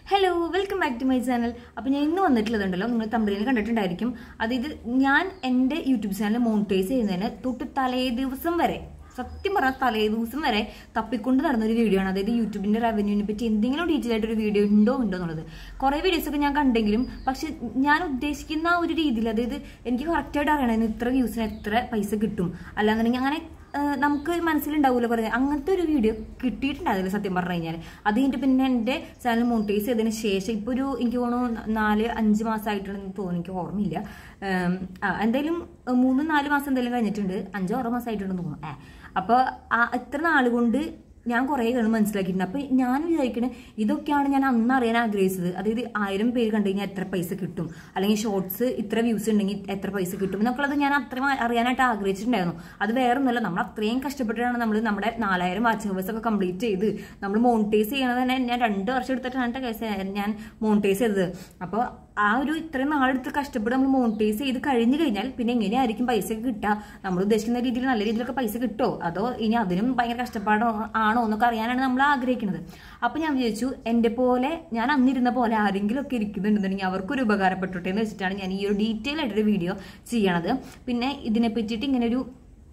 hello welcome back to my channel അപ്പോൾ ഞാൻ ഇന്ന് വന്നിട്ടുള്ളതുണ്ടല്ലോ നിങ്ങൾ തമ്പിലിന് കണ്ടിട്ടുണ്ടായിരിക്കും അതായത് ഞാൻ എൻ്റെ യൂട്യൂബ് ചാനൽ മോണിറ്റൈസ് ചെയ്യുന്നതിന് തൊട്ട് തലേ ദിവസം വരെ സത്യം പറഞ്ഞാൽ തലേ ദിവസം വരെ തപ്പിക്കൊണ്ട് നടന്ന ഒരു വീഡിയോ ആണ് അതായത് യൂട്യൂബിന്റെ റവന്യൂവിനെ പറ്റി എന്തെങ്കിലും ഡീറ്റെയിൽ ആയിട്ട് ഒരു വീഡിയോ ഉണ്ടോ ഉണ്ടോ എന്നുള്ളത് കുറേ വീഡിയോസ് ഒക്കെ ഞാൻ കണ്ടെങ്കിലും പക്ഷെ ഞാൻ ഉദ്ദേശിക്കുന്ന ആ ഒരു രീതിയിൽ അതായത് എനിക്ക് കറക്റ്റായിട്ട് അറിയണം ഇത്ര വ്യൂസിന് എത്ര പൈസ കിട്ടും അല്ലാന്നുണ്ടെങ്കിൽ അങ്ങനെ ഏഹ് നമുക്ക് മനസ്സിലുണ്ടാവില്ല പറഞ്ഞ അങ്ങനത്തെ ഒരു വീഡിയോ കിട്ടിയിട്ടുണ്ടാവില്ല സത്യം പറഞ്ഞു കഴിഞ്ഞാൽ അത് കഴിഞ്ഞിട്ട് പിന്നെ എൻ്റെ ചാനൽ മോണിറ്റൈസ് ചെയ്തതിന് ശേഷം ഇപ്പോൾ ഒരു എനിക്ക് തോന്നുന്നു നാല് അഞ്ച് മാസമായിട്ടുണ്ടെന്ന് തോന്നുന്നു എനിക്ക് ഓർമ്മയില്ല ഏം, ആ, എന്തായാലും മൂന്ന് നാല് മാസം എന്തായാലും കഴിഞ്ഞിട്ടുണ്ട് അഞ്ചോ ആറോ മാസമായിട്ടുണ്ടെന്ന് തോന്നുന്നു ഏ അപ്പോൾ ആ ഇത്ര നാൾ കൊണ്ട് ഞാൻ കുറേ കാണും മനസ്സിലാക്കിയിട്ടുണ്ട് അപ്പോൾ ഞാൻ വിചാരിക്കണേ ഇതൊക്കെയാണ് ഞാൻ അന്ന് അറിയാൻ ആഗ്രഹിച്ചത് അതായത് ആയിരം പേര് കണ്ടു കഴിഞ്ഞാൽ എത്ര പൈസ കിട്ടും അല്ലെങ്കിൽ ഷോർട്സ് ഇത്ര വ്യൂസ് ഉണ്ടെങ്കിൽ എത്ര പൈസ കിട്ടും എന്നൊക്കെയുള്ളത് ഞാൻ അത്രയും അറിയാനായിട്ട് ആഗ്രഹിച്ചിട്ടുണ്ടായിരുന്നു അത് വേറെ ഒന്നുമല്ല നമ്മൾ അത്രയും കഷ്ടപ്പെട്ടിട്ടാണ് നമ്മൾ നമ്മുടെ നാലായിരം വാച്ച് ഹവേഴ്സ് ഒക്കെ കംപ്ലീറ്റ് ചെയ്ത് നമ്മൾ മോണിറ്റൈസ് ചെയ്യണത് തന്നെ ഞാൻ രണ്ട് വർഷം എടുത്തിട്ടാണ് കേസ് ഞാൻ മോണിറ്റൈസ് ചെയ്തത് അപ്പോൾ ആ ഒരു ഇത്രയും നാളെടുത്ത് കഷ്ടപ്പെട്ട് നമ്മൾ മോണിറ്റൈസ് ചെയ്ത് കഴിഞ്ഞു കഴിഞ്ഞാൽ പിന്നെ എങ്ങനെയായിരിക്കും പൈസ ഒക്കെ കിട്ടുക നമ്മൾ ഉദ്ദേശിക്കുന്ന രീതിയിൽ നല്ല രീതിയിലൊക്കെ പൈസ കിട്ടുമോ അതോ ഇനി അതിനും ഭയങ്കര കഷ്ടപ്പാടോ ആണോ എന്നൊക്കെ അറിയാനാണ് നമ്മൾ ആഗ്രഹിക്കുന്നത് അപ്പൊ ഞാൻ വിചാരിച്ചു എന്റെ പോലെ ഞാൻ അന്നിരുന്ന പോലെ ആരെങ്കിലും ഒക്കെ ഇരിക്കുന്നുണ്ടെന്നുണ്ടെങ്കിൽ അവർക്കൊരു ഉപകാരപ്പെട്ടോട്ടെ എന്ന് വെച്ചിട്ടാണ് ഞാൻ ഈ ഒരു ഡീറ്റെയിൽ ആയിട്ടൊരു വീഡിയോ ചെയ്യണത് പിന്നെ ഇതിനെ പറ്റിയിട്ട് ഇങ്ങനെ ഒരു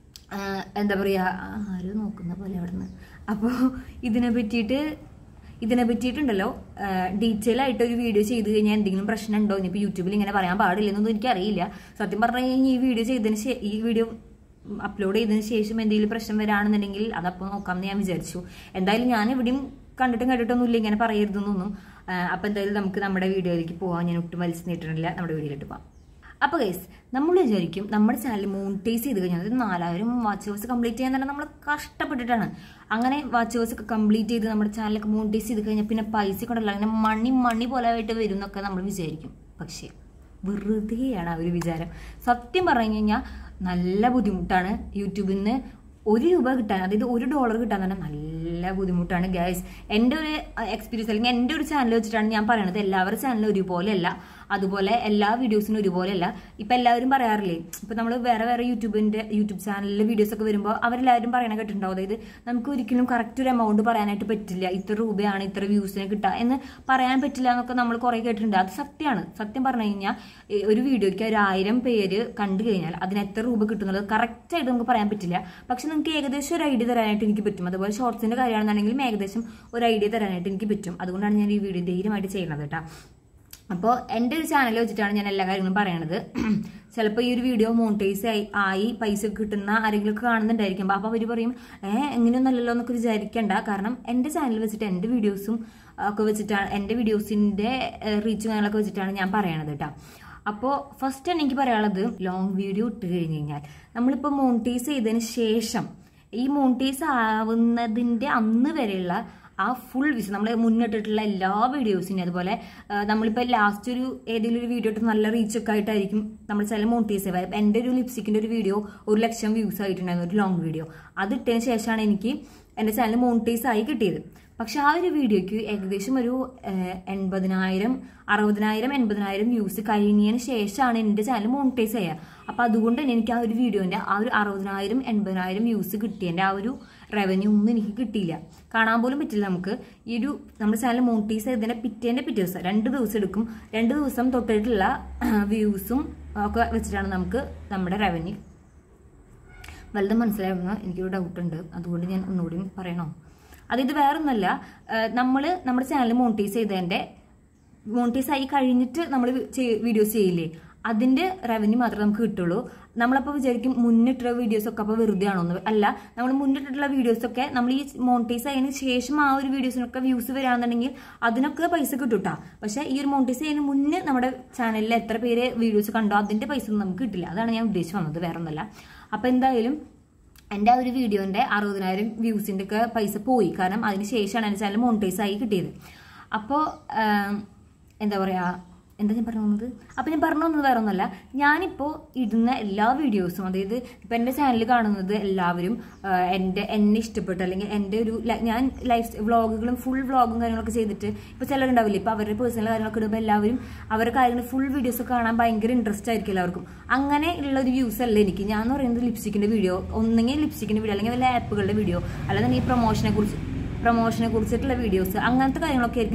ആഹ് എന്താ പറയുക ആരും നോക്കുന്ന പോലെ അവിടെ നിന്ന് അപ്പോൾ ഇതിനെ പറ്റിയിട്ട് ഇതിനെ പറ്റിയിട്ടുണ്ടല്ലോ ഡീറ്റെയിൽ ആയിട്ട് ഒരു വീഡിയോ ചെയ്ത് കഴിഞ്ഞാൽ എന്തെങ്കിലും പ്രശ്നം ഉണ്ടോ ഇനിയിപ്പോൾ യൂട്യൂബിൽ ഇങ്ങനെ പറയാൻ പാടില്ലെന്നൊന്നും എനിക്കറിയില്ല സത്യം പറഞ്ഞു കഴിഞ്ഞാൽ ഈ വീഡിയോ ചെയ്തതിന് ശേ- ഈ വീഡിയോ അപ്ലോഡ് ചെയ്തതിന് ശേഷം എന്തെങ്കിലും പ്രശ്നം വരാണെന്നുണ്ടെങ്കിൽ അതപ്പോൾ നോക്കാമെന്ന് ഞാൻ വിചാരിച്ചു എന്തായാലും ഞാൻ ഇവിടെയും കണ്ടിട്ടും കേട്ടിട്ടൊന്നുമില്ല ഇങ്ങനെ പറയരുതെന്നൊന്നും അപ്പം എന്തായാലും നമുക്ക് നമ്മുടെ വീഡിയോയിലേക്ക് പോകാം ഞാൻ ഒട്ടും വലിച്ചു നീട്ടണില്ല നമ്മുടെ വീഡിയോയിലോട്ട് പോകാം അപ്പോൾ ഗൈസ് നമ്മൾ വിചാരിക്കും നമ്മുടെ ചാനൽ മോണിറ്റൈസ് ചെയ്ത് കഴിഞ്ഞാൽ അതായത് നാലായിരം വാച്ച് ഹവേഴ്സ് കംപ്ലീറ്റ് ചെയ്യാൻ തന്നെ നമ്മൾ കഷ്ടപ്പെട്ടിട്ടാണ് അങ്ങനെ വാച്ച് ഹവേഴ്സ് ഒക്കെ കംപ്ലീറ്റ് ചെയ്ത് നമ്മുടെ ചാനലൊക്കെ മോണിറ്റൈസ് ചെയ്ത് കഴിഞ്ഞാൽ പിന്നെ പൈസ കൊണ്ടല്ല അങ്ങനെ മണി മണി പോലെ ആയിട്ട് വരും എന്നൊക്കെ നമ്മൾ വിചാരിക്കും പക്ഷേ വെറുതെയാണ് ആ ഒരു വിചാരം സത്യം പറഞ്ഞു കഴിഞ്ഞാൽ നല്ല ബുദ്ധിമുട്ടാണ് യൂട്യൂബിൽ നിന്ന് ഒരു രൂപ കിട്ടാൻ അതായത് ഒരു ഡോളർ കിട്ടാൻ തന്നെ നല്ല ബുദ്ധിമുട്ടാണ് ഗൈസ് എൻ്റെ ഒരു എക്സ്പീരിയൻസ് അല്ലെങ്കിൽ എൻ്റെ ഒരു ചാനൽ വെച്ചിട്ടാണ് ഞാൻ പറയണത് എല്ലാവരുടെ ചാനലും ഒരുപോലെയല്ല അതുപോലെ എല്ലാ വീഡിയോസിനും ഒരുപോലെയല്ല ഇപ്പം എല്ലാവരും പറയാറില്ലേ ഇപ്പം നമ്മൾ വേറെ വേറെ യൂട്യൂബിൻ്റെ യൂട്യൂബ് ചാനലിലെ വീഡിയോസ് ഒക്കെ വരുമ്പോൾ അവരെല്ലാവരും പറയണ കേട്ടിട്ടുണ്ടാവും അതായത് നമുക്ക് ഒരിക്കലും കറക്റ്റ് ഒരു എമൗണ്ട് പറയാനായിട്ട് പറ്റില്ല ഇത്ര രൂപയാണ് ഇത്ര വ്യൂസിന് കിട്ടുക എന്ന് പറയാൻ പറ്റില്ല എന്നൊക്കെ നമ്മൾ കുറേ കേട്ടിട്ടുണ്ട് അത് സത്യമാണ് സത്യം പറഞ്ഞു കഴിഞ്ഞാൽ ഈ ഒരു വീഡിയോയ്ക്ക് ഒരു ആയിരം പേര് കണ്ടു കഴിഞ്ഞാൽ അതിന് എത്ര രൂപ കിട്ടുന്നത് കറക്റ്റ് ആയിട്ട് നമുക്ക് പറയാൻ പറ്റില്ല പക്ഷെ നിങ്ങൾക്ക് ഏകദേശം ഒരു ഐഡിയ തരാനായിട്ട് എനിക്ക് പറ്റും അതുപോലെ ഷോർട്സിന്റെ കാര്യമാണെന്നുണ്ടെങ്കിലും ഏകദേശം ഒരു ഐഡിയ തരാനായിട്ട് എനിക്ക് പറ്റും അതുകൊണ്ടാണ് ഞാൻ ഈ വീഡിയോ ധൈര്യമായിട്ട് ചെയ്യുന്നത് കേട്ടോ അപ്പോൾ എൻ്റെ ഒരു ചാനൽ വെച്ചിട്ടാണ് ഞാൻ എല്ലാ കാര്യങ്ങളും പറയണത് ചിലപ്പോൾ ഈ ഒരു വീഡിയോ മോണിറ്റൈസ് ആയി ആയി പൈസ കിട്ടുന്ന ആരെങ്കിലും ഒക്കെ കാണുന്നുണ്ടായിരിക്കും അപ്പോൾ അവർ പറയും ഏഹ് എങ്ങനെയൊന്നല്ലല്ലോ എന്നൊക്കെ വിചാരിക്കണ്ട കാരണം എൻ്റെ ചാനൽ വെച്ചിട്ട് എൻ്റെ വീഡിയോസും ഒക്കെ വെച്ചിട്ടാണ് എൻ്റെ വീഡിയോസിൻ്റെ റീച്ചും കാര്യങ്ങളൊക്കെ വെച്ചിട്ടാണ് ഞാൻ പറയണത് കേട്ടോ അപ്പോൾ ഫസ്റ്റ് തന്നെ എനിക്ക് പറയാനുള്ളത് ലോങ് വീഡിയോ ഇട്ട് കഴിഞ്ഞ് കഴിഞ്ഞാൽ നമ്മളിപ്പോൾ മോണിറ്റൈസ് ചെയ്തതിന് ശേഷം ഈ മോണിറ്റൈസ് ആവുന്നതിൻ്റെ അന്ന് വരെയുള്ള ആ ഫുൾ വിസ് നമ്മൾ മുന്നിട്ടിട്ടുള്ള എല്ലാ വീഡിയോസിനും അതുപോലെ ആ, നമ്മളിപ്പോൾ ലാസ്റ്റ് ഒരു ഏതെങ്കിലും ഒരു വീഡിയോ ഇട്ട് നല്ല റീച്ച് ഒക്കെ ആയിട്ടായിരിക്കും നമ്മൾ ചില മോണിറ്റൈസ് ചെയ്യുക എൻ്റെ ഒരു ലിപ്സ്റ്റിക്കിൻ്റെ ഒരു വീഡിയോ ഒരു ലക്ഷം വ്യൂസ് ആയിട്ടുണ്ടായിരുന്നു ഒരു ലോങ് വീഡിയോ അത് ഇട്ടതിന് ശേഷമാണ് എനിക്ക് എൻ്റെ ചാനൽ മോണിറ്റൈസ് ആയി കിട്ടിയത് പക്ഷെ ആ ഒരു വീഡിയോയ്ക്ക് ഏകദേശം ഒരു ഏഹ്, എൺപതിനായിരം അറുപതിനായിരം എൺപതിനായിരം വ്യൂസ് കഴിഞ്ഞതിന് ശേഷമാണ് എൻ്റെ ചാനൽ മോണിറ്റൈസ് ചെയ്യുക അപ്പോൾ അതുകൊണ്ട് തന്നെ എനിക്ക് ആ ഒരു വീഡിയോൻ്റെ ആ ഒരു അറുപതിനായിരം എൺപതിനായിരം വ്യൂസ് കിട്ടിയതിൻ്റെ ആ ഒരു റവന്യൂ ഒന്നും എനിക്ക് കിട്ടിയില്ല കാണാൻ പോലും പറ്റില്ല നമുക്ക് ഈ ഒരു നമ്മുടെ ചാനൽ മോണിറ്റൈസ് ചെയ്തതിൻ്റെ പിറ്റേൻ്റെ പിറ്റേ ദിവസം രണ്ട് ദിവസം എടുക്കും രണ്ട് ദിവസം തൊട്ടിട്ടുള്ള വ്യൂസും ഒക്കെ വെച്ചിട്ടാണ് നമുക്ക് നമ്മുടെ റവന്യൂ വലുത് മനസ്സിലാവുന്ന എനിക്കൊരു ഡൗട്ട് ഉണ്ട് അതുകൊണ്ട് ഞാൻ ഒന്നുകൂടി പറയണോ അതായത് വേറൊന്നല്ല നമ്മൾ നമ്മുടെ ചാനൽ മോണിറ്റൈസ് ചെയ്തതിൻ്റെ മോണിറ്റൈസ് ആയി കഴിഞ്ഞിട്ട് നമ്മൾ വീഡിയോസ് ചെയ്യില്ലേ അതിന്റെ റവന്യൂ മാത്രമേ നമുക്ക് കിട്ടുള്ളൂ നമ്മളപ്പോൾ വിചാരിക്കും മുന്നിട്ടുള്ള വീഡിയോസ് ഒക്കെ അപ്പോൾ വെറുതെ ആണോ എന്ന് അല്ല നമ്മൾ മുന്നിട്ടുള്ള വീഡിയോസ് ഒക്കെ നമ്മൾ ഈ മോണിറ്റൈസ് ആയതിനു ശേഷം ആ ഒരു വീഡിയോസിനൊക്കെ വ്യൂസ് വരാന്നുണ്ടെങ്കിൽ അതിനൊക്കെ പൈസ കിട്ടൂട്ടാ പക്ഷേ ഈ ഒരു മോണിറ്റൈസ് ചെയ്യുന്നതിന് മുന്നേ നമ്മുടെ ചാനലിൽ എത്ര പേര് വീഡിയോസ് കണ്ടോ അതിന്റെ പൈസ ഒന്നും നമുക്ക് കിട്ടില്ല അതാണ് ഞാൻ ഉദ്ദേശിച്ച് വന്നത് വേറെ ഒന്നല്ല അപ്പോൾ എന്തായാലും എൻ്റെ ആ ഒരു വീഡിയോൻ്റെ അറുപതിനായിരം വ്യൂസിൻ്റെ ഒക്കെ പൈസ പോയി കാരണം അതിന് ശേഷമാണ് എൻ്റെ ചാനൽ മോണിറ്റൈസ് ആയി കിട്ടിയത് അപ്പോൾ എന്താ പറയുക എന്താ ഞാൻ പറഞ്ഞു വന്നത് അപ്പോൾ ഞാൻ പറഞ്ഞു വന്നത് വേറെ ഒന്നുമല്ല ഞാനിപ്പോൾ ഇടുന്ന എല്ലാ വീഡിയോസും അതായത് ഇപ്പം എൻ്റെ ചാനൽ കാണുന്നത് എല്ലാവരും ആ, എൻ്റെ എന്നെ ഇഷ്ടപ്പെട്ട് അല്ലെങ്കിൽ എൻ്റെ ഒരു ല- ഞാൻ ലൈഫ് വ്ളോഗുകളും ഫുൾ വ്ളോഗും കാര്യങ്ങളൊക്കെ ചെയ്തിട്ട് ഇപ്പോൾ ചിലരുണ്ടാവില്ല ഇപ്പോൾ അവരുടെ പേഴ്സണൽ കാര്യങ്ങളൊക്കെ ഇടുമ്പോൾ എല്ലാവരും അവരുടെ കാര്യങ്ങൾ ഫുൾ വീഡിയോസ് കാണാൻ ഭയങ്കര ഇൻട്രസ്റ്റ് ആയിരിക്കും എല്ലാവർക്കും അങ്ങനെ ഉള്ള ഒരു വ്യൂസ് അല്ല എനിക്ക് ഞാൻ എന്ന് പറയുന്നത് ലിപ്സ്റ്റിക്കിൻ്റെ വീഡിയോ ഒന്നെങ്കിൽ ലിപ്സ്റ്റിക്കിൻ്റെ വീഡിയോ അല്ലെങ്കിൽ വല്ല ആപ്പുകളുടെ വീഡിയോ അല്ലാതെ ഈ പ്രൊമോഷനെ കുറിച്ച് പ്രൊമോഷനെ കുറിച്ചിട്ടുള്ള വീഡിയോസ് അങ്ങനത്തെ കാര്യങ്ങളൊക്കെ ആയിരിക്കും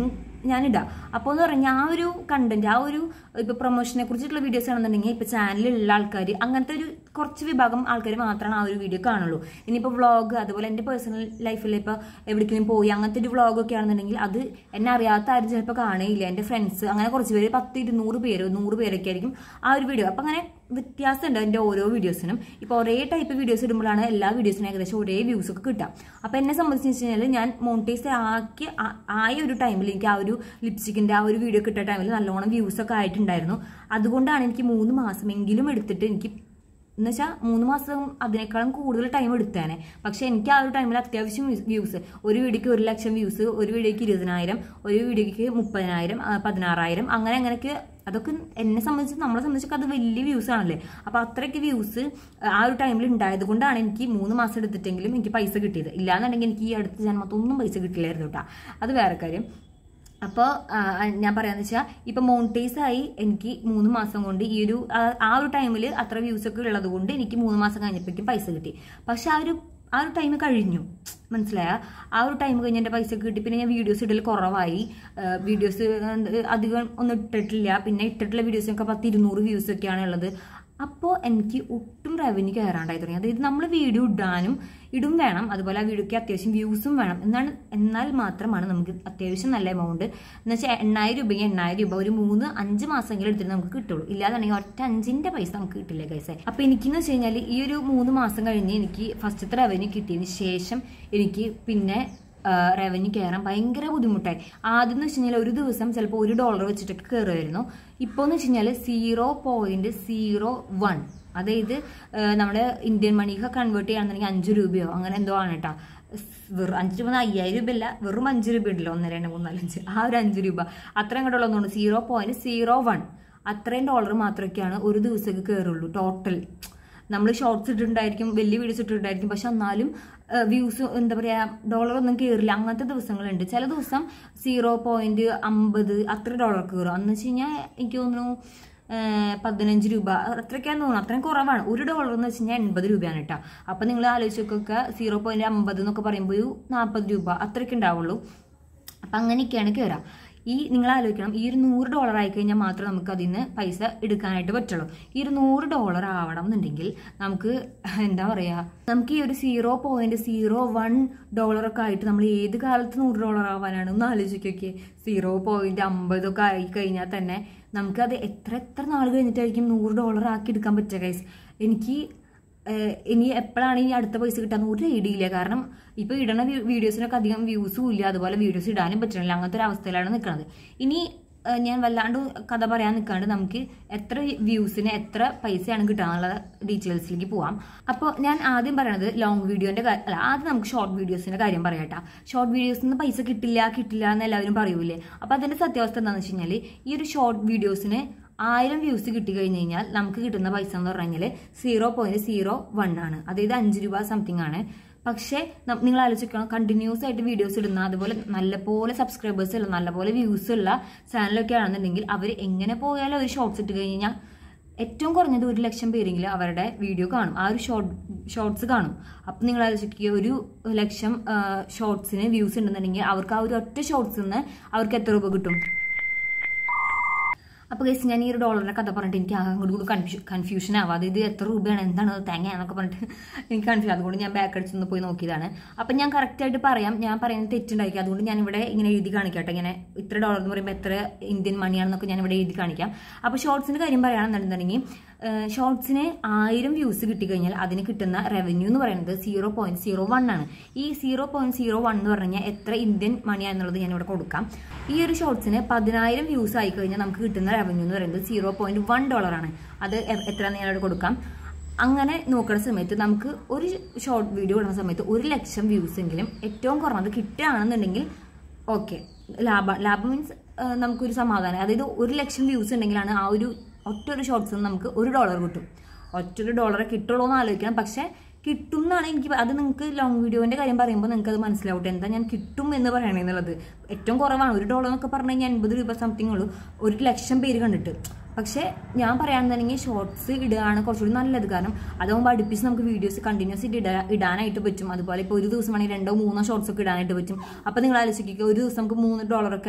ഞാൻ ഇടാം അപ്പോൾ എന്ന് പറഞ്ഞാൽ ആ ഒരു കണ്ടന്റ് ആ ഒരു ഇപ്പൊ പ്രൊമോഷനെ കുറിച്ചിട്ടുള്ള വീഡിയോസ് ആണെന്നുണ്ടെങ്കിൽ ഇപ്പൊ ചാനലിലുള്ള ആൾക്കാർ അങ്ങനത്തെ ഒരു കുറച്ച് വിഭാഗം ആൾക്കാർ മാത്രമാണ് ആ ഒരു വീഡിയോ കാണുള്ളൂ ഇനിയിപ്പോൾ വ്ളോഗ് അതുപോലെ എൻ്റെ പേഴ്സണൽ ലൈഫിൽ ഇപ്പോൾ എവിടേക്കെങ്കിലും പോയി അങ്ങനത്തെ ഒരു വ്ളോഗ് ഒക്കെ ആണെന്നുണ്ടെങ്കിൽ അത് എന്നെ അറിയാത്ത ആരും ചിലപ്പോൾ കാണുകയില്ല എൻ്റെ ഫ്രണ്ട്സ് അങ്ങനെ കുറച്ച് പേര് പത്ത് ഇരുന്നൂറ് പേര് നൂറ് പേരൊക്കെ ആയിരിക്കും ആ ഒരു വീഡിയോ അപ്പം അങ്ങനെ വ്യത്യാസമുണ്ട് എൻ്റെ ഓരോ വീഡിയോസിനും ഇപ്പോൾ ഒരേ ടൈപ്പ് വീഡിയോസ് ഇടുമ്പോഴാണ് എല്ലാ വീഡിയോസിനും ഏകദേശം ഒരേ വ്യൂസ് ഒക്കെ കിട്ടുക അപ്പോൾ എന്നെ സംബന്ധിച്ച് വെച്ച് കഴിഞ്ഞാൽ ഞാൻ മോണിറ്റൈസ് ആക്കി ആ- ആയ ഒരു ടൈമിൽ എനിക്ക് ആ ഒരു ലിപ്സ്റ്റിക്കിൻ്റെ ആ ഒരു വീഡിയോ കിട്ടിയ ടൈമിൽ നല്ലോണം വ്യൂസ് ഒക്കെ ആയിട്ടുണ്ടായിരുന്നു അതുകൊണ്ടാണ് എനിക്ക് മൂന്ന് മാസമെങ്കിലും എടുത്തിട്ട് എനിക്ക് എന്ന് വെച്ചാൽ മൂന്ന് മാസം അതിനേക്കാളും കൂടുതൽ ടൈം എടുത്തേനെ പക്ഷെ എനിക്ക് ആ ഒരു ടൈമിൽ അത്യാവശ്യം വ്യൂസ് ഒരു വീഡിയോക്ക് ഒരു ലക്ഷം വ്യൂസ് ഒരു വീഡിയോക്ക് ഇരുപതിനായിരം ഒരു വീഡിയോക്ക് മുപ്പതിനായിരം ആ, പതിനാറായിരം അങ്ങനെ അങ്ങനെയൊക്കെ അതൊക്കെ എന്നെ സംബന്ധിച്ച് നമ്മളെ സംബന്ധിച്ചൊക്കെ അത് വലിയ വ്യൂസ് ആണല്ലേ അപ്പോൾ അത്രയ്ക്ക് വ്യൂസ് ആ ഒരു ടൈമിൽ ഉണ്ടായത് കൊണ്ടാണ് എനിക്ക് മൂന്ന് മാസം എടുത്തിട്ടെങ്കിലും എനിക്ക് പൈസ കിട്ടിയത് ഇല്ലാന്നുണ്ടെങ്കിൽ എനിക്ക് ഈ അടുത്ത ജന്മത്തൊന്നും പൈസ കിട്ടില്ലായിരുന്നു കേട്ടോ അത് വേറെ കാര്യം അപ്പോൾ ഞാൻ പറയാന്ന് വെച്ചാൽ ഇപ്പൊ മോണിറ്റൈസ് ആയി എനിക്ക് മൂന്ന് മാസം കൊണ്ട് ഈ ഒരു ആ, ആ ഒരു ടൈമിൽ അത്ര വ്യൂസ് ഒക്കെ ഉള്ളത് കൊണ്ട് എനിക്ക് മൂന്ന് മാസം കഴിഞ്ഞപ്പോഴേക്കും പൈസ കിട്ടി പക്ഷെ ആ ഒരു ആ ഒരു ടൈം കഴിഞ്ഞു മനസ്സിലായ ആ ഒരു ടൈം കഴിഞ്ഞ് എൻ്റെ പൈസ കിട്ടി പിന്നെ ഞാൻ വീഡിയോസ് ഇടൽ കുറവായി വീഡിയോസ് അധികം ഒന്നും ഇട്ടിട്ടില്ല പിന്നെ ഇട്ടിട്ടുള്ള വീഡിയോസിനൊക്കെ പത്ത് ഇരുന്നൂറ് വ്യൂസ് ഒക്കെയാണ് ഉള്ളത് അപ്പോൾ എനിക്ക് ഒട്ടും റവന്യൂ കയറാണ്ടായി തുടങ്ങി അതായത് നമ്മൾ വീഡിയോ ഇടാനും ഇടും വേണം അതുപോലെ ആ വീഡിയോക്ക് അത്യാവശ്യം വ്യൂസും വേണം എന്നാണ് എന്നാൽ മാത്രമാണ് നമുക്ക് അത്യാവശ്യം നല്ല എമൗണ്ട് എന്ന് വെച്ചാൽ എണ്ണായിരം രൂപയ്ക്ക് എണ്ണായിരം രൂപ ഒരു മൂന്ന് അഞ്ച് മാസമെങ്കിലും എടുത്തിട്ട് നമുക്ക് കിട്ടുള്ളൂ ഇല്ലാന്നുണ്ടെങ്കിൽ ഒറ്റ അഞ്ചിന്റെ പൈസ നമുക്ക് കിട്ടില്ല കൈസ അപ്പൊ എനിക്കെന്ന് വെച്ച് കഴിഞ്ഞാൽ ഈ ഒരു മൂന്ന് മാസം കഴിഞ്ഞ് എനിക്ക് ഫസ്റ്റത്തെ റവന്യൂ കിട്ടിയതിന് ശേഷം എനിക്ക് പിന്നെ റവന്യൂ കയറാൻ ഭയങ്കര ബുദ്ധിമുട്ടായി ആദ്യം എന്ന് വെച്ച് കഴിഞ്ഞാൽ ഒരു ദിവസം ചിലപ്പോൾ ഒരു ഡോളർ വെച്ചിട്ടൊക്കെ കയറുമായിരുന്നു ഇപ്പോൾ എന്ന് വെച്ച് കഴിഞ്ഞാൽ സീറോ പോയിന്റ് സീറോ വൺ അതായത് ആ, നമ്മുടെ ഇന്ത്യൻ മണിക്ക് കൺവേർട്ട് ചെയ്യുകയാണെന്നുണ്ടെങ്കിൽ അഞ്ച് രൂപയോ അങ്ങനെ എന്തോ ആണ് കേട്ടോ വെറും അഞ്ച് രൂപ അയ്യായിരം രൂപ അല്ല വെറും അഞ്ച് രൂപ ഉണ്ടല്ലോ ഒന്ന് രണ്ട് മൂന്ന് നാല് അഞ്ച് ആ ഒരു അഞ്ച് രൂപ അത്രയും കൂടെ ഉള്ളതുകൊണ്ട് സീറോ പോയിന്റ് സീറോ വൺ അത്രയും ഡോളർ മാത്രമൊക്കെയാണ് ഒരു ദിവസത്തേക്ക് കയറുള്ളൂ ടോട്ടൽ നമ്മൾ ഷോർട്സ് ഇട്ടിട്ടുണ്ടായിരിക്കും വലിയ വീഡിയോസ് ഇട്ടിട്ടുണ്ടായിരിക്കും പക്ഷെ എന്നാലും വ്യൂസ് എന്താ പറയാ ഡോളർ ഒന്നും കയറില്ല അങ്ങനത്തെ ദിവസങ്ങളുണ്ട് ചില ദിവസം സീറോ പോയിന്റ് അമ്പത് അത്ര ഡോളർ കയറും അന്ന് വെച്ച് കഴിഞ്ഞാൽ എനിക്ക് തോന്നുന്നു ഏഹ് പതിനഞ്ച് രൂപ അത്രയ്ക്കാന്ന് തോന്നുന്നു അത്രയും കുറവാണ് ഒരു ഡോളർ എന്ന് വെച്ച് കഴിഞ്ഞാൽ എൺപത് രൂപയാണ് കേട്ടോ അപ്പൊ നിങ്ങൾ ആലോചിച്ചൊക്കെ സീറോ പോയിന്റ് അമ്പത് എന്നൊക്കെ പറയുമ്പോൾ ഒരു നാൽപ്പത് രൂപ അത്രയ്ക്ക് ഉണ്ടാവുള്ളൂ അപ്പൊ അങ്ങനെയൊക്കെയാണ് കയറുക ഈ നിങ്ങൾ ആലോചിക്കണം ഈ ഒരു നൂറ് ഡോളർ ആയി കഴിഞ്ഞാൽ മാത്രമേ നമുക്ക് അതിൽ നിന്ന് പൈസ എടുക്കാനായിട്ട് പറ്റുള്ളൂ ഈ ഒരു നൂറ് ഡോളർ ആവണം എന്നുണ്ടെങ്കിൽ നമുക്ക് എന്താ പറയാ നമുക്ക് ഈ ഒരു zero point zero one dollar ഒക്കെ ആയിട്ട് നമ്മൾ ഏത് കാലത്ത് നൂറ് ഡോളർ ആവാനാണ് ഒന്ന് ആലോചിക്കൊക്കെ സീറോ പോയിന്റ് അമ്പതൊക്കെ ആയി കഴിഞ്ഞാൽ തന്നെ നമുക്കത് എത്ര എത്ര നാൾ കഴിഞ്ഞിട്ടായിരിക്കും നൂറ് ഡോളർ ആക്കി എടുക്കാൻ പറ്റുക ഗൈസ് എനിക്ക് ഏഹ് ഇനി എപ്പോഴാണ് ഇനി അടുത്ത പൈസ കിട്ടാന്ന് ഒരു ഐഡിയ ഇല്ല കാരണം ഇപ്പൊ ഇടണ വി- വീഡിയോസിനൊക്കെ അധികം വ്യൂസും ഇല്ല അതുപോലെ വീഡിയോസ് ഇടാനും പറ്റണില്ല അങ്ങനത്തെ ഒരു അവസ്ഥയിലാണ് നിൽക്കുന്നത് ഇനി ഏഹ് ഞാൻ വല്ലാണ്ട് കഥ പറയാൻ നിൽക്കാണ്ട് നമുക്ക് എത്ര വ്യൂസിന് എത്ര പൈസയാണ് കിട്ടാന്നുള്ള ഡീറ്റെയിൽസിലേക്ക് പോവാം അപ്പോൾ ഞാൻ ആദ്യം പറയണത് ലോങ് വീഡിയോന്റെ അല്ല ആദ്യം നമുക്ക് ഷോർട്ട് വീഡിയോസിന്റെ കാര്യം പറയാട്ടാ ഷോർട്ട് വീഡിയോസിൽ നിന്ന് പൈസ കിട്ടില്ല കിട്ടില്ല എന്ന് എല്ലാവരും പറയൂലേ അപ്പൊ അതിന്റെ സത്യാവസ്ഥ എന്താണെന്ന് വെച്ച് കഴിഞ്ഞാൽ ഈ ഒരു ഷോർട്ട് വീഡിയോസിന് ആയിരം വ്യൂസ് കിട്ടി കഴിഞ്ഞ് കഴിഞ്ഞാൽ നമുക്ക് കിട്ടുന്ന പൈസ എന്ന് പറഞ്ഞാൽ സീറോ പോയിന്റ് സീറോ വൺ ആണ് അതായത് അഞ്ച് രൂപ സംതിങ് ആണ് പക്ഷേ നം- നിങ്ങൾ ആലോചിക്കണം കണ്ടിന്യൂസ് ആയിട്ട് വീഡിയോസ് ഇടുന്ന അതുപോലെ നല്ലപോലെ സബ്സ്ക്രൈബേഴ്സ് ഉള്ള നല്ലപോലെ വ്യൂസ് ഉള്ള ചാനലൊക്കെ ആണെന്നുണ്ടെങ്കിൽ അവർ എങ്ങനെ പോയാലും ഒരു ഷോർട്സ് ഇട്ട് കഴിഞ്ഞാൽ ഏറ്റവും കുറഞ്ഞത് ഒരു ലക്ഷം പേരെങ്കിലും അവരുടെ വീഡിയോ കാണും ആ ഒരു ഷോർട്ട് ഷോർട്സ് കാണും അപ്പം നിങ്ങൾ ആലോചിക്കുക ഒരു ലക്ഷം ഷോർട്സിന് വ്യൂസ് ഉണ്ടെന്നുണ്ടെങ്കിൽ അവർക്ക് ആ ഒരു ഒറ്റ ഷോർട്സിൽ നിന്ന് അവർക്ക് എത്ര രൂപ കിട്ടും അപ്പോൾ ഗൈസ് ഞാൻ ഈ ഒരു ഡോളറിന്റെ കഥ പറഞ്ഞിട്ട് എനിക്ക് അങ്ങോട്ട് കൂടി കൺഫ്യൂ കൺഫ്യൂഷൻ ആവാം ഇത് എത്ര രൂപയാണ് എന്താണ് അത് തേങ്ങ എന്നൊക്കെ പറഞ്ഞിട്ട് എനിക്ക് കൺഫ്യൂഷൻ അതുകൊണ്ട് ഞാൻ ബാക്ക് അടിച്ചൊന്ന് പോയി നോക്കിയതാണ് അപ്പം ഞാൻ കറക്റ്റ് ആയിട്ട് പറയാം ഞാൻ പറയുന്നത് തെറ്റുണ്ടായിരിക്കും അതുകൊണ്ട് ഞാൻ ഇവിടെ ഇങ്ങനെ എഴുതി കാണിക്കട്ടെ ഇങ്ങനെ ഇത്ര ഡോളർ എന്ന് പറയുമ്പോൾ എത്ര ഇന്ത്യൻ മണിയാണെന്നൊക്കെ ഞാൻ ഇവിടെ എഴുതി കാണിക്കാം അപ്പോൾ ഷോർട്സിന്റെ കാര്യം പറയുകയാണെന്നുണ്ടെങ്കിൽ ഷോർട്സിന് ആയിരം വ്യൂസ് കിട്ടിക്കഴിഞ്ഞാൽ അതിന് കിട്ടുന്ന റവന്യൂ എന്ന് പറയുന്നത് സീറോ പോയിന്റ് സീറോ വൺ ആണ് ഈ സീറോ പോയിന്റ് സീറോ വൺ എന്ന് പറഞ്ഞു കഴിഞ്ഞാൽ എത്ര ഇന്ത്യൻ മണിയാന്നുള്ളത് ഞാൻ ഇവിടെ കൊടുക്കാം ഈ ഒരു ഷോർട്സിന് പതിനായിരം വ്യൂസ് ആയി കഴിഞ്ഞാൽ നമുക്ക് കിട്ടുന്ന റവന്യൂ എന്ന് പറയുന്നത് സീറോ പോയിന്റ് വൺ ഡോളർ ആണ് അത് എ- എത്രയാണെന്ന് ഞാൻ ഇവിടെ കൊടുക്കാം അങ്ങനെ നോക്കുന്ന സമയത്ത് നമുക്ക് ഒരു ഷോർട്ട് വീഡിയോ ഇടുന്ന സമയത്ത് ഒരു ലക്ഷം വ്യൂസ് എങ്കിലും ഏറ്റവും കുറഞ്ഞത് കിട്ടുകയാണെന്നുണ്ടെങ്കിൽ ഓക്കെ ലാഭം ലാഭം മീൻസ് നമുക്കൊരു സമാധാനം അതായത് ഒരു ലക്ഷം വ്യൂസ് ഉണ്ടെങ്കിലാണ് ആ ഒരു ഒറ്റ ഒരു ഷോർട്സിൽ നമുക്ക് ഒരു ഡോളർ കിട്ടും ഒറ്റ ഒരു ഡോളറെ കിട്ടുള്ളൂ എന്ന് ആലോചിക്കണം പക്ഷെ കിട്ടും എന്നാണ് എനിക്ക് പ- അത് നിങ്ങൾക്ക് ലോങ് വീഡിയോന്റെ കാര്യം പറയുമ്പോൾ നിങ്ങൾക്ക് അത് മനസ്സിലാവട്ടെ എന്താ ഞാൻ കിട്ടും എന്ന് പറയണെന്നുള്ളത് ഏറ്റവും കുറവാണ് ഒരു ഡോളർ എന്നൊക്കെ പറഞ്ഞു കഴിഞ്ഞാൽ എൺപത് രൂപ സംതിങ് ഉള്ളൂ ഒരു ലക്ഷം പേര് കണ്ടിട്ട് പക്ഷേ ഞാൻ പറയുകയാണെന്നുണ്ടെങ്കിൽ ഷോർട്സ് ഇടുകയാണ് കുറച്ചുകൂടി നല്ലത് കാരണം അതാകുമ്പോൾ അടുപ്പിച്ച് നമുക്ക് വീഡിയോസ് കണ്ടിന്യൂസ് ആയിട്ട് ഇടാ ഇടാനായിട്ട് പറ്റും അതുപോലെ ഇപ്പോൾ ഒരു ദിവസം വേണമെങ്കിൽ രണ്ടോ മൂന്നോ ഷോർട്സ് ഒക്കെ ഇടാനായിട്ട് പറ്റും അപ്പോൾ നിങ്ങൾ ആലോചിക്കുക ഒരു ദിവസം നമുക്ക് മൂന്ന് ഡോളറൊക്കെ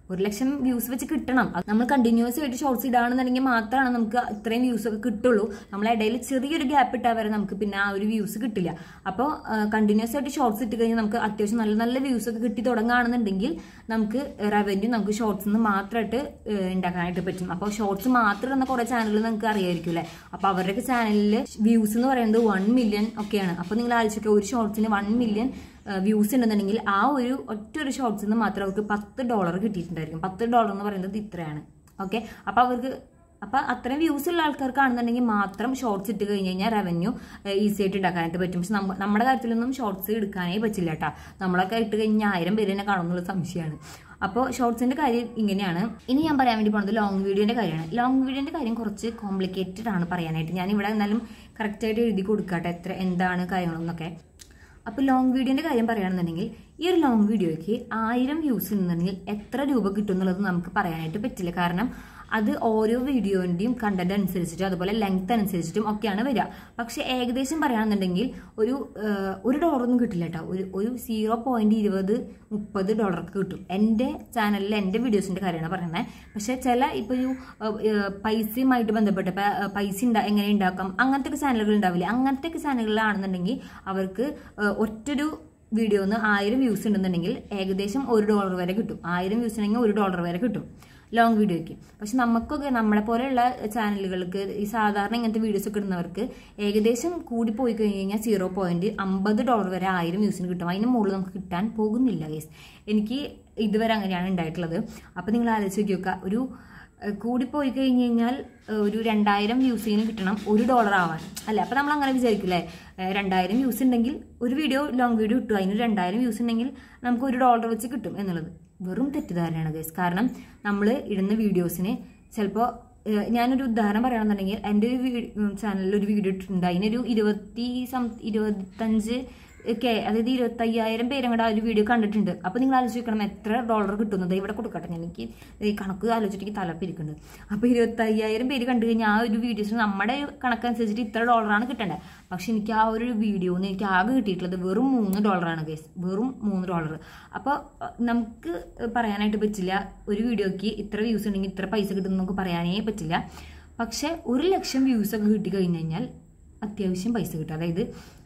ഒരു ലക്ഷം വ്യൂസ് വെച്ച് കിട്ടണം അത് നമ്മൾ കണ്ടിന്യൂസ് ആയിട്ട് ഷോർട്സ് ഇടാണെന്നുണ്ടെങ്കിൽ മാത്രമാണ് നമുക്ക് ഇത്രയും വ്യൂസ് ഒക്കെ കിട്ടുള്ളൂ നമ്മളെ ഇടയിൽ ചെറിയൊരു ഗ്യാപ്പ് ഇട്ടാൽ വരെ നമുക്ക് പിന്നെ ആ ഒരു വ്യൂസ് കിട്ടില്ല അപ്പോൾ കണ്ടിന്യൂസ് ആയിട്ട് ഷോർട്സ് ഇട്ട് കഴിഞ്ഞാൽ നമുക്ക് അത്യാവശ്യം നല്ല നല്ല വ്യൂസ് ഒക്കെ കിട്ടി തുടങ്ങുകയാണെന്നുണ്ടെങ്കിൽ നമുക്ക് റവന്യൂ നമുക്ക് ഷോർട്സ് നിന്ന് മാത്രമായിട്ട് ഏഹ്, ഉണ്ടാക്കാനായിട്ട് പറ്റും അപ്പോൾ ഷോർട്സ് മാത്രം എന്ന കുറേ ചാനലുകൾ നിങ്ങൾക്ക് അറിയായിരിക്കും അല്ലേ അപ്പോൾ അവരുടെയൊക്കെ ചാനലിൽ വ്യൂസ് എന്ന് പറയുന്നത് വൺ മില്യൺ ഒക്കെയാണ് അപ്പോൾ നിങ്ങൾ ആലോചിക്കുക ഒരു ഷോർട്സിന് വൺ മില്യൺ വ്യൂസ് ഉണ്ടെന്നുണ്ടെങ്കിൽ ആ ഒരു ഒറ്റ ഒരു ഷോർട്സിൽ നിന്ന് മാത്രം അവർക്ക് പത്ത് ഡോളർ കിട്ടിയിട്ടുണ്ടായിരിക്കും പത്ത് ഡോളർ എന്ന് പറയുന്നത് ഇത്രയാണ് ഓക്കെ അപ്പോൾ അവർക്ക് അപ്പൊ അത്രയും വ്യൂസ് ഉള്ള ആൾക്കാർക്കാണെന്നുണ്ടെങ്കിൽ മാത്രം ഷോർട്സ് ഇട്ട് കഴിഞ്ഞ് കഴിഞ്ഞാൽ റവന്യൂ ഈസി ആയിട്ട് ഉണ്ടാക്കാനായിട്ട് പറ്റും പക്ഷെ നമ്മ- നമ്മുടെ കാര്യത്തിലൊന്നും ഷോർട്സ് എടുക്കാനേ പറ്റില്ല കേട്ടോ നമ്മളൊക്കെ ഇട്ട് കഴിഞ്ഞാൽ ആയിരം പേര് തന്നെ കാണുന്നുള്ള സംശയമാണ് അപ്പോൾ ഷോർട്സിന്റെ കാര്യം ഇങ്ങനെയാണ് ഇനി ഞാൻ പറയാൻ വേണ്ടി പോകുന്നത് ലോങ് വീഡിയോന്റെ കാര്യമാണ് ലോങ് വീഡിയോന്റെ കാര്യം കുറച്ച് കോംപ്ലിക്കേറ്റഡ് ആണ് പറയാനായിട്ട് ഞാൻ ഇവിടെ എന്നാലും കറക്റ്റായിട്ട് എഴുതി കൊടുക്കട്ടെ എത്ര എന്താണ് കാര്യങ്ങളെന്നൊക്കെ അപ്പോൾ ലോങ് വീഡിയോന്റെ കാര്യം പറയുകയാണെന്നുണ്ടെങ്കിൽ ഈ ഒരു ലോങ് വീഡിയോയ്ക്ക് ആയിരം വ്യൂസ് ഉണ്ടെങ്കിൽ എത്ര രൂപ കിട്ടും എന്നുള്ളത് നമുക്ക് പറയാനായിട്ട് പറ്റില്ല കാരണം അത് ഓരോ വീഡിയോന്റെയും കണ്ടന്റ് അനുസരിച്ചിട്ടും അതുപോലെ ലെങ്ത് അനുസരിച്ചിട്ടും ഒക്കെയാണ് വരിക പക്ഷെ ഏകദേശം പറയുകയാണെന്നുണ്ടെങ്കിൽ ഒരു ഏഹ്, ഒരു ഡോളറൊന്നും കിട്ടില്ല കേട്ടോ ഒരു ഒരു സീറോ പോയിന്റ് ഇരുപത് മുപ്പത് ഡോളർക്ക് കിട്ടും എൻ്റെ ചാനലിൽ എൻ്റെ വീഡിയോസിന്റെ കാര്യമാണ് പറയുന്നത് പക്ഷെ ചില ഇപ്പോൾ ഒരു ഏഹ്, ഏഹ്, പൈസയുമായിട്ട് ബന്ധപ്പെട്ട് ഇപ്പം ഏഹ്, പൈസ ഉണ്ടാ എങ്ങനെ ഉണ്ടാക്കാം അങ്ങനത്തെ ഒക്കെ ചാനലുകൾ ഉണ്ടാവില്ലേ അങ്ങനത്തെ ഒക്കെ ചാനലുകളാണെന്നുണ്ടെങ്കിൽ അവർക്ക് ഏഹ്, ഒറ്റൊരു വീഡിയോന്ന് ആയിരം വ്യൂസ് ഉണ്ടെന്നുണ്ടെങ്കിൽ ഏകദേശം ഒരു ഡോളർ വരെ കിട്ടും ആയിരം വ്യൂസ് ഉണ്ടെങ്കിൽ ഒരു ഡോളർ വരെ കിട്ടും ലോങ് വീഡിയോയ്ക്ക് പക്ഷെ നമുക്കൊക്കെ നമ്മളെ പോലെയുള്ള ചാനലുകൾക്ക് ഈ സാധാരണ ഇങ്ങനത്തെ വീഡിയോസ് ഒക്കെ ഇടുന്നവർക്ക് ഏകദേശം കൂടി പോയി കഴിഞ്ഞ് കഴിഞ്ഞാൽ സീറോ പോയിന്റ് അമ്പത് ഡോളർ വരെ ആയിരം വ്യൂസിന് കിട്ടും അതിന് മുകളിൽ നമുക്ക് കിട്ടാൻ പോകുന്നില്ല ഗേസ് എനിക്ക് ഇതുവരെ അങ്ങനെയാണ് ഉണ്ടായിട്ടുള്ളത് അപ്പം നിങ്ങൾ ആലോചിച്ച് നോക്കി നോക്കുക ഒരു ഏഹ്, കൂടിപ്പോയി കഴിഞ്ഞ് കഴിഞ്ഞാൽ ഏഹ്, ഒരു രണ്ടായിരം വ്യൂസിന് കിട്ടണം ഒരു ഡോളർ ആവാൻ അല്ലേ അപ്പം നമ്മൾ അങ്ങനെ വിചാരിക്കില്ലേ ഏഹ്, രണ്ടായിരം വ്യൂസ് ഉണ്ടെങ്കിൽ ഒരു വീഡിയോ ലോങ് വീഡിയോ ഇട്ടു അതിന് രണ്ടായിരം വ്യൂസ് ഉണ്ടെങ്കിൽ നമുക്ക് ഒരു ഡോളർ വെച്ച് കിട്ടും എന്നുള്ളത് വെറും തെറ്റിദ്ധാരണയാണ് ഗൈസ് കാരണം നമ്മൾ ഇടുന്ന വീഡിയോസിന് ചിലപ്പോൾ ഞാനൊരു ഉദാഹരണം പറയുകയാണെന്നുണ്ടെങ്കിൽ എൻ്റെ ഒരു ചാനലിൽ ഒരു വീഡിയോ ഇട്ടിട്ടുണ്ട് അതിനൊരു ഇരുപത്തി സം ഇരുപത്തഞ്ച് ഒക്കെ അതായത് ഇരുപത്തയ്യായിരം പേരും ആ ഒരു വീഡിയോ കണ്ടിട്ടുണ്ട് അപ്പോൾ നിങ്ങൾ ആലോചിക്കണം എത്ര ഡോളർ കിട്ടുന്നത് ഇവിടെ കൊടുക്കട്ടെ ഞാൻ എനിക്ക് ഈ കണക്ക് ആലോചിച്ചിട്ട് തലപ്പിരിക്കുന്നുണ്ട് അപ്പോൾ ഇരുപത്തയ്യായിരം പേര് കണ്ടു കഴിഞ്ഞാൽ ആ ഒരു വീഡിയോസിന് നമ്മുടെ കണക്കനുസരിച്ചിട്ട് ഇത്ര ഡോളറാണ് കിട്ടേണ്ടത് പക്ഷെ എനിക്ക് ആ ഒരു വീഡിയോന്ന് എനിക്ക് ആകെ കിട്ടിയിട്ടുള്ളത് വെറും മൂന്ന് ഡോളറാണ് ഗൈസ് വെറും മൂന്ന് ഡോളർ അപ്പോൾ നമുക്ക് പറയാനായിട്ട് പറ്റില്ല ഒരു വീഡിയോക്ക് ഇത്ര വ്യൂസ് ഉണ്ടെങ്കിൽ ഇത്ര പൈസ കിട്ടും നമുക്ക് പറയാനേ പറ്റില്ല പക്ഷെ ഒരു ലക്ഷം വ്യൂസ് ഒക്കെ കിട്ടി കഴിഞ്ഞ് കഴിഞ്ഞാൽ അത്യാവശ്യം പൈസ കിട്ടും അതായത്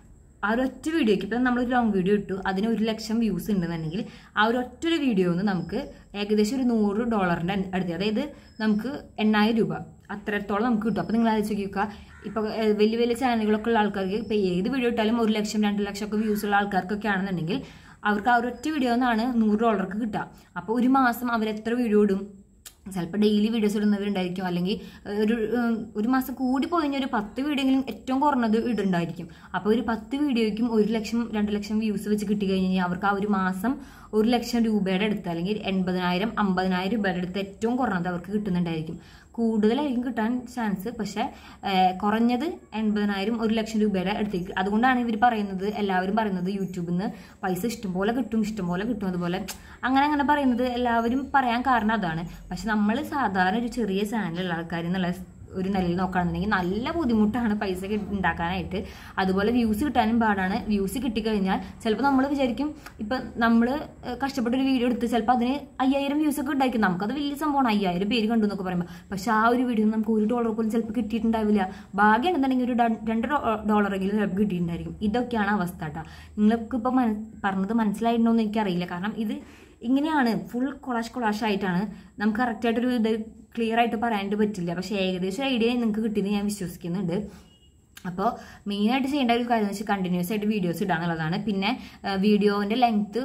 ആ ഒരു ഒറ്റ വീഡിയോക്ക് ഇപ്പം നമ്മളൊരു ലോങ് വീഡിയോ ഇട്ടു അതിന് ഒരു ലക്ഷം വ്യൂസ് ഉണ്ടെന്നുണ്ടെങ്കിൽ ആ ഒരു ഒറ്റൊരു വീഡിയോന്ന് നമുക്ക് ഏകദേശം ഒരു നൂറ് ഡോളറിൻ്റെ അടുത്ത് അതായത് നമുക്ക് എണ്ണായിരം രൂപ അത്രത്തോളം നമുക്ക് കിട്ടും അപ്പോൾ നിങ്ങൾ ആലോചിച്ച് നോക്കുക ഇപ്പോൾ വലിയ വലിയ ചാനലുകളൊക്കെ ഉള്ള ആൾക്കാർക്ക് ഇപ്പോൾ ഏത് വീഡിയോ ഇട്ടാലും ഒരു ലക്ഷം രണ്ട് ലക്ഷം ഒക്കെ വ്യൂസ് ഉള്ള ആൾക്കാർക്കൊക്കെ ആണെന്നുണ്ടെങ്കിൽ അവർക്ക് ആ ഒരു ഒറ്റ വീഡിയോ എന്നാണ് നൂറ് ഡോളർക്ക് കിട്ടുക അപ്പോൾ ഒരു മാസം അവർ എത്ര വീഡിയോ ഇടും ചിലപ്പോൾ ഡെയിലി വീഡിയോസ് ഇടുന്നവരുണ്ടായിരിക്കും അല്ലെങ്കിൽ ഏഹ്, ഒരു ഉം, ഒരു മാസം കൂടി പോയി കഴിഞ്ഞാൽ ഒരു പത്ത് വീഡിയോയെങ്കിലും ഏറ്റവും കുറഞ്ഞത് ഇടുണ്ടായിരിക്കും അപ്പോൾ ഒരു പത്ത് വീഡിയോയ്ക്കും ഒരു ലക്ഷം രണ്ട് ലക്ഷം വ്യൂസ് വെച്ച് കിട്ടി കഴിഞ്ഞ് കഴിഞ്ഞാൽ അവർക്ക് ആ ഒരു മാസം ഒരു ലക്ഷം രൂപയുടെ അടുത്ത് അല്ലെങ്കിൽ എൺപതിനായിരം അമ്പതിനായിരം രൂപയുടെ അടുത്ത് ഏറ്റവും കുറഞ്ഞത് അവർക്ക് കിട്ടുന്നുണ്ടായിരിക്കും കൂടുതലായിരിക്കും കിട്ടാൻ ചാൻസ് പക്ഷെ ഏഹ്, കുറഞ്ഞത് എൺപതിനായിരം ഒരു ലക്ഷം രൂപയുടെ അടുത്തേക്ക് അതുകൊണ്ടാണ് ഇവർ പറയുന്നത് എല്ലാവരും പറയുന്നത് യൂട്യൂബിൽ നിന്ന് പൈസ ഇഷ്ടംപോലെ കിട്ടും ഇഷ്ടംപോലെ കിട്ടും അതുപോലെ അങ്ങനെ അങ്ങനെ പറയുന്നത് എല്ലാവരും പറയാൻ കാരണം അതാണ് പക്ഷെ നമ്മൾ സാധാരണ ഒരു ചെറിയ ചാനലുള്ള ആൾക്കാർ എന്നുള്ള ഒരു നിലയിൽ നോക്കുകയാണെന്നുണ്ടെങ്കിൽ നല്ല ബുദ്ധിമുട്ടാണ് പൈസ കി- ഉണ്ടാക്കാനായിട്ട് അതുപോലെ വ്യൂസ് കിട്ടാനും പാടാണ് വ്യൂസ് കിട്ടിക്കഴിഞ്ഞാൽ ചിലപ്പോൾ നമ്മൾ വിചാരിക്കും ഇപ്പം നമ്മൾ കഷ്ടപ്പെട്ട ഒരു വീഡിയോ എടുത്ത് ചിലപ്പോൾ അതിന് അയ്യായിരം വ്യൂസ് ഒക്കെ ഉണ്ടായിരിക്കും നമുക്കത് വലിയ സംഭവമാണ് അയ്യായിരം പേര് കണ്ടു എന്നൊക്കെ പറയുമ്പോൾ പക്ഷെ ആ ഒരു വീഡിയോ നമുക്ക് ഒരു ഡോളർ പോലും ചിലപ്പോൾ കിട്ടിയിട്ടുണ്ടാവില്ല ഭാഗ്യം ഉണ്ടെന്നുണ്ടെങ്കിൽ ഒരു ഡ- രണ്ട് ഡോളറെങ്കിലും ചിലപ്പോൾ കിട്ടിയിട്ടുണ്ടായിരിക്കും ഇതൊക്കെയാണ് അവസ്ഥ കേട്ടോ നിങ്ങൾക്ക് ഇപ്പോൾ പറഞ്ഞത് മനസ്സിലായിട്ടുണ്ടോ എന്ന് എനിക്കറിയില്ല കാരണം ഇത് ഇങ്ങനെയാണ് ഫുൾ കൊളാഷ് കൊളാഷ് ആയിട്ടാണ് നമുക്ക് കറക്റ്റായിട്ടൊരു ഇത് ക്ലിയർ ആയിട്ട് പറയാനായിട്ട് പറ്റില്ല പക്ഷേ ഏകദേശം ഐഡിയ നിങ്ങൾക്ക് കിട്ടിയെന്ന് ഞാൻ വിശ്വസിക്കുന്നുണ്ട് അപ്പോൾ മെയിനായിട്ട് ചെയ്യേണ്ട ഒരു കാര്യം എന്ന് വെച്ചാൽ കണ്ടിന്യൂസ് ആയിട്ട് വീഡിയോസ് ഇടാന്നുള്ളതാണ് പിന്നെ വീഡിയോൻ്റെ ലെങ്ത്ത്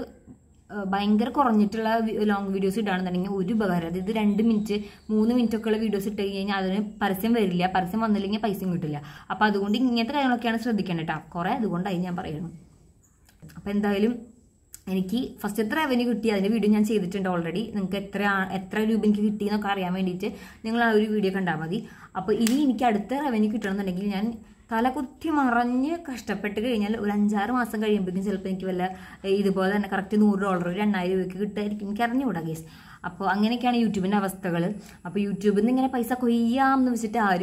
ഭയങ്കര കുറഞ്ഞിട്ടുള്ള ലോങ് വീഡിയോസ് ഇടാണെന്നുണ്ടെങ്കിൽ ഒരു ഉപകാരം അതായത് രണ്ട് മിനിറ്റ് മൂന്ന് മിനിറ്റ് ഒക്കെ ഉള്ള വീഡിയോസ് ഇട്ട് കഴിഞ്ഞാൽ അതിന് പരസ്യം വരില്ല പരസ്യം വന്നില്ലെങ്കിൽ പൈസയും കിട്ടില്ല അപ്പോൾ അതുകൊണ്ട് ഇങ്ങനത്തെ കാര്യങ്ങളൊക്കെയാണ് ശ്രദ്ധിക്കേണ്ടത് കേട്ടോ കുറേ അതുകൊണ്ടായി ഞാൻ പറയുന്നു അപ്പോൾ എന്തായാലും എനിക്ക് ഫസ്റ്റ് എത്ര റവന്യൂ കിട്ടി അതിന്റെ വീഡിയോ ഞാൻ ചെയ്തിട്ടുണ്ട് ഓൾറെഡി നിങ്ങൾക്ക് എത്ര ആ- എത്ര രൂപ എനിക്ക് കിട്ടി എന്നൊക്കെ അറിയാൻ വേണ്ടിയിട്ട് നിങ്ങൾ ആ ഒരു വീഡിയോ കണ്ടാൽ മതി അപ്പോൾ ഇനി എനിക്ക് അടുത്ത റവന്യൂ കിട്ടണമെന്നുണ്ടെങ്കിൽ ഞാൻ തല കുത്തി മറഞ്ഞ് കഷ്ടപ്പെട്ട് കഴിഞ്ഞാൽ ഒരു അഞ്ചാറ് മാസം കഴിയുമ്പോഴേക്കും ചിലപ്പോൾ എനിക്ക് വല്ല ഏ, ഇതുപോലെ തന്നെ കറക്റ്റ് നൂറ് ഡോളർ ഒരു എണ്ണായിരം രൂപയ്ക്ക് കിട്ടുമായിരിക്കും എനിക്ക് അറിഞ്ഞുകൂടാ കേസ് അപ്പോൾ അങ്ങനെയൊക്കെയാണ് യൂട്യൂബിൻ്റെ അവസ്ഥകൾ അപ്പോൾ യൂട്യൂബിൽ നിന്ന് ഇങ്ങനെ പൈസ കൊയ്യാമെന്ന് വെച്ചിട്ട് ആരും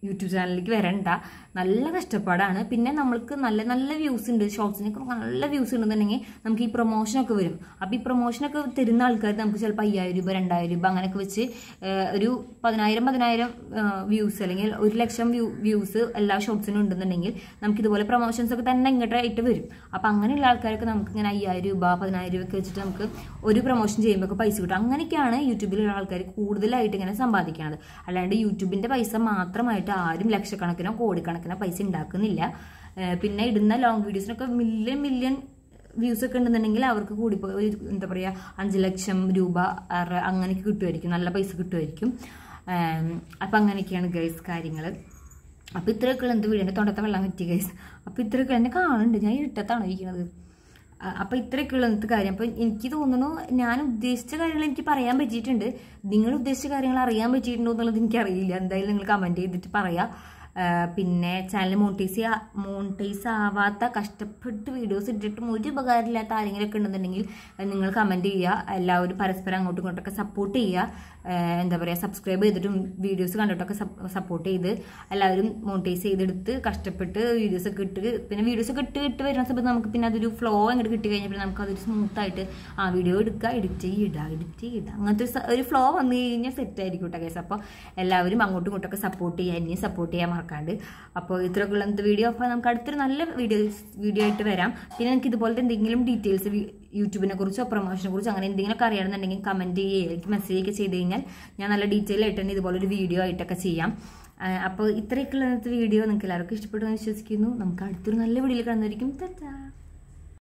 യൂട്യൂബ് ചാനലിലേക്ക് വരണ്ട നല്ല കഷ്ടപ്പാടാണ് പിന്നെ നമ്മൾക്ക് നല്ല നല്ല വ്യൂസ് ഉണ്ട് ഷോർട്സിനൊക്കെ നല്ല വ്യൂസ് ഉണ്ടെന്നുണ്ടെങ്കിൽ നമുക്ക് ഈ പ്രൊമോഷനൊക്കെ വരും അപ്പോൾ ഈ പ്രൊമോഷനൊക്കെ തരുന്ന ആൾക്കാർ നമുക്ക് ചിലപ്പോൾ അയ്യായിരം രൂപ രണ്ടായിരം രൂപ അങ്ങനെയൊക്കെ വെച്ച് ഏഹ്, ഒരു പതിനായിരം പതിനായിരം വ്യൂസ് അല്ലെങ്കിൽ ഒരു ലക്ഷം വ്യൂ വ്യൂസ് എല്ലാ ഷോർട്സിനും ഉണ്ടെന്നുണ്ടെങ്കിൽ നമുക്ക് ഇതുപോലെ പ്രൊമോഷൻസ് ഒക്കെ തന്നെ ഇങ്ങോട്ടായിട്ട് വരും അപ്പം അങ്ങനെയുള്ള ആൾക്കാർക്ക് നമുക്ക് ഇങ്ങനെ അയ്യായിരം രൂപ പതിനായിരം രൂപ ഒക്കെ വെച്ചിട്ട് നമുക്ക് ഒരു പ്രൊമോഷൻ ചെയ്യുമ്പോൾ ഒക്കെ പൈസ കിട്ടും അങ്ങനെയൊക്കെയാണ് യൂട്യൂബിലുള്ള ആൾക്കാർ കൂടുതലായിട്ട് ഇങ്ങനെ സമ്പാദിക്കുന്നത് അല്ലാണ്ട് യൂട്യൂബിന്റെ പൈസ മാത്രമായിട്ട് ആരും ലക്ഷക്കണക്കിനോ കോടിക്കണക്കിനോ പൈസ ഉണ്ടാക്കുന്നില്ല ഏഹ് പിന്നെ ഇടുന്ന ലോങ് വീഡിയോസിനൊക്കെ മില്യൺ മില്യൺ വ്യൂസ് ഒക്കെ ഉണ്ടെന്നുണ്ടെങ്കിൽ അവർക്ക് കൂടി പോയി ഒരു എന്താ പറയുക അഞ്ച് ലക്ഷം രൂപ ആറ് അങ്ങനെയൊക്കെ കിട്ടുമായിരിക്കും നല്ല പൈസ കിട്ടുമായിരിക്കും ഏം, അപ്പം അങ്ങനെയൊക്കെയാണ് ഗൈസ് കാര്യങ്ങൾ അപ്പോൾ ഇത്രയൊക്കെയുള്ള എന്ത് വീടിൻ്റെ തൊണ്ടത്തെ വെള്ളം പറ്റി ഗൈസ് അപ്പോൾ ഇത്രയൊക്കെ എന്നെ കാണുന്നുണ്ട് ഞാൻ ഇരുട്ടത്താണ് ഇരിക്കുന്നത് അപ്പോൾ ഇത്രയൊക്കെയുള്ള ഇന്നത്തെ കാര്യം അപ്പോൾ എനിക്ക് തോന്നുന്നു ഞാൻ ഉദ്ദേശിച്ച കാര്യങ്ങൾ എനിക്ക് പറയാൻ പറ്റിയിട്ടുണ്ട് നിങ്ങൾ ഉദ്ദേശിച്ച കാര്യങ്ങൾ അറിയാൻ പറ്റിയിട്ടുണ്ടോ എന്നുള്ളത് എനിക്കറിയില്ല എന്തായാലും നിങ്ങൾ കമൻറ്റ് ചെയ്തിട്ട് പറയാം ആ, പിന്നെ ചാനൽ മോണിറ്റൈസ് മോണിറ്റൈസ് ആവാത്ത കഷ്ടപ്പെട്ട് വീഡിയോസ് ഇട്ടിട്ടും ഒരു ഉപകാരമില്ലാത്ത ആരെങ്കിലുമൊക്കെ ഉണ്ടെന്നുണ്ടെങ്കിൽ അത് നിങ്ങൾ കമൻറ്റ് ചെയ്യുക എല്ലാവരും പരസ്പരം അങ്ങോട്ടും ഇങ്ങോട്ടൊക്കെ സപ്പോർട്ട് ചെയ്യുക ആ, എന്താ പറയുക സബ്സ്ക്രൈബ് ചെയ്തിട്ടും വീഡിയോസ് കണ്ടിട്ടൊക്കെ സപ്പോർട്ട് ചെയ്ത് എല്ലാവരും മോണിറ്റൈസ് ചെയ്തെടുത്ത് കഷ്ടപ്പെട്ട് വീഡിയോസ് ഒക്കെ ഇട്ട് പിന്നെ വീഡിയോസ് ഒക്കെ ഇട്ട് ഇട്ട് വരുന്ന സമയത്ത് നമുക്ക് പിന്നെ അതൊരു ഫ്ലോ അങ്ങോട്ട് കിട്ടി കഴിഞ്ഞാൽ പിന്നെ നമുക്ക് അതൊരു സ്മൂത്ത് ആയിട്ട് ആ വീഡിയോ എടുക്കുക എഡിറ്റ് ചെയ്യുക എഡിറ്റ് ചെയ്യുക അങ്ങനത്തെ ഒരു സ- ഒരു ഫ്ലോ വന്നു കഴിഞ്ഞാൽ സെറ്റ് ആയിരിക്കും കേട്ടോ കേസ് അപ്പോൾ എല്ലാവരും അങ്ങോട്ടും ഇങ്ങോട്ടൊക്കെ സപ്പോർട്ട് ചെയ്യുക എന്നെയും സപ്പോർട്ട് ചെയ്യാൻ മറക്കാണ്ട് അപ്പോൾ ഇത്രയൊക്കെ ഉള്ള വീഡിയോ അപ്പോൾ നമുക്ക് അടുത്തൊരു നല്ല വീഡിയോ വീഡിയോ ആയിട്ട് വരാം പിന്നെ എനിക്ക് ഇതുപോലത്തെ എന്തെങ്കിലും ഡീറ്റെയിൽസ് യൂട്യൂബിനെ കുറിച്ചോ പ്രൊമോഷനെ കുറിച്ചോ അങ്ങനെ എന്തെങ്കിലുമൊക്കെ അറിയണമെന്നുണ്ടെങ്കിൽ കമൻറ്റ് ചെയ്യുക എനിക്ക് മെസ്സേജ് ഒക്കെ ചെയ്ത് കഴിഞ്ഞാൽ ഞാൻ നല്ല ഡീറ്റെയിൽ ആയിട്ട് തന്നെ ഇതുപോലെ ഒരു വീഡിയോ ആയിട്ടൊക്കെ ചെയ്യാം അപ്പോൾ ഇത്രയൊക്കെയുള്ള ഇന്നത്തെ വീഡിയോ നിങ്ങൾക്ക് എല്ലാവർക്കും ഇഷ്ടപ്പെട്ടു എന്ന് വിശ്വസിക്കുന്നു നമുക്ക് അടുത്തൊരു നല്ല വീഡിയോയിൽ കാണുന്നതായിരിക്കും തെറ്റാ